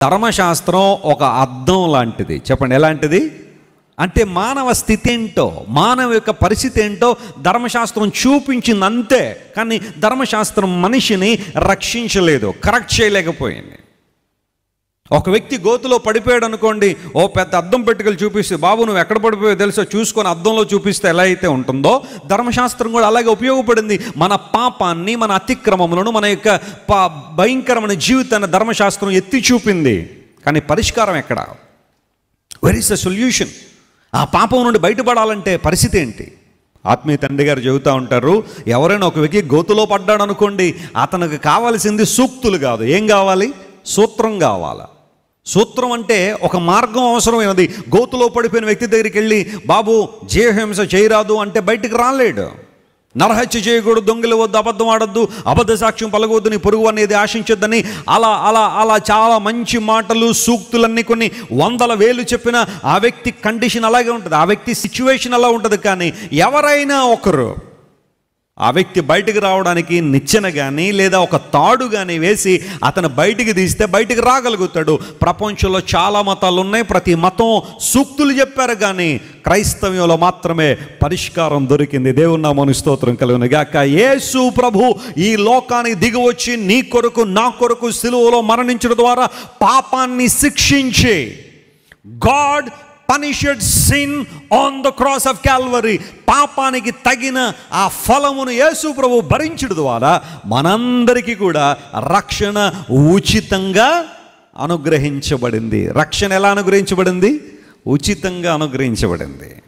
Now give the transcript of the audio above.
ధర్మశాస్త్రం ఒక అద్దం లాంటిది చెప్పండి ఎలాంటిది అంటే మానవ స్థితి ఏంటో మానవ యొక్క పరిస్థితి ఏంటో ధర్మశాస్త్రం చూపించింది అంతే కానీ ధర్మశాస్త్రం మనిషిని రక్షించలేదు కరెక్ట్ చేయలేకపోయింది ఒక వ్యక్తి గోతులో పడిపోయాడు అనుకోండి ఓ పెద్ద అద్దం పెట్టుకెళ్ళి చూపిస్తే బాబు నువ్వు ఎక్కడ పడిపోయావు తెలుసో చూసుకొని అద్దంలో చూపిస్తే ఎలా అయితే ఉంటుందో ధర్మశాస్త్రం కూడా అలాగే ఉపయోగపడింది మన పాపాన్ని మన అతిక్రమములను మన యొక్క పా భయంకరమైన జీవితాన్ని ధర్మశాస్త్రం ఎత్తి చూపింది కానీ పరిష్కారం ఎక్కడ వెర్ ఇస్ ద సొల్యూషన్ ఆ పాపం నుండి బయటపడాలంటే పరిస్థితి ఏంటి ఆత్మీయ తండ్రి గారు చెబుతూ ఉంటారు ఎవరైనా ఒక వ్యక్తి గోతులో పడ్డాడు అనుకోండి అతనికి కావాల్సింది సూక్తులు కాదు ఏం కావాలి సూత్రం కావాలా సూత్రం అంటే ఒక మార్గం అవసరమైనది గోతులో పడిపోయిన వ్యక్తి దగ్గరికి వెళ్ళి బాబు జీవహింస చేయరాదు అంటే బయటికి రాలేడు నరహత్య చేయకూడదు దొంగలు వద్దు అబద్ధం ఆడొద్దు అబద్ధ సాక్ష్యం పలగవద్దు నీ పొరుగు అనేది ఆశించొద్దని అలా అలా అలా చాలా మంచి మాటలు సూక్తులన్నీ కొన్ని వందల వేలు చెప్పిన ఆ వ్యక్తి కండిషన్ అలాగే ఉంటుంది ఆ వ్యక్తి సిచ్యువేషన్ అలా ఉంటుంది కానీ ఎవరైనా ఒకరు ఆ వ్యక్తి బయటికి రావడానికి నిచ్చెన కానీ లేదా ఒక తాడు కానీ వేసి అతను బయటికి తీస్తే బయటికి రాగలుగుతాడు ప్రపంచంలో చాలా మతాలు ఉన్నాయి ప్రతి మతం సూక్తులు చెప్పారు కానీ క్రైస్తవ్యంలో మాత్రమే పరిష్కారం దొరికింది దేవుని నామని స్తోత్రం కలిగిన గాక యేసు ప్రభు ఈ లోకానికి దిగి వచ్చి నీ కొరకు నా కొరకు సిలువలో మరణించడం ద్వారా పాపాన్ని శిక్షించి God punished sin on the cross of Calvary పాపానికి తగిన ఆ ఫలమును యేసు ప్రభు భరించడం ద్వారా మనందరికీ కూడా రక్షణ ఉచితంగా అనుగ్రహించబడింది రక్షణ ఎలా అనుగ్రహించబడింది ఉచితంగా అనుగ్రహించబడింది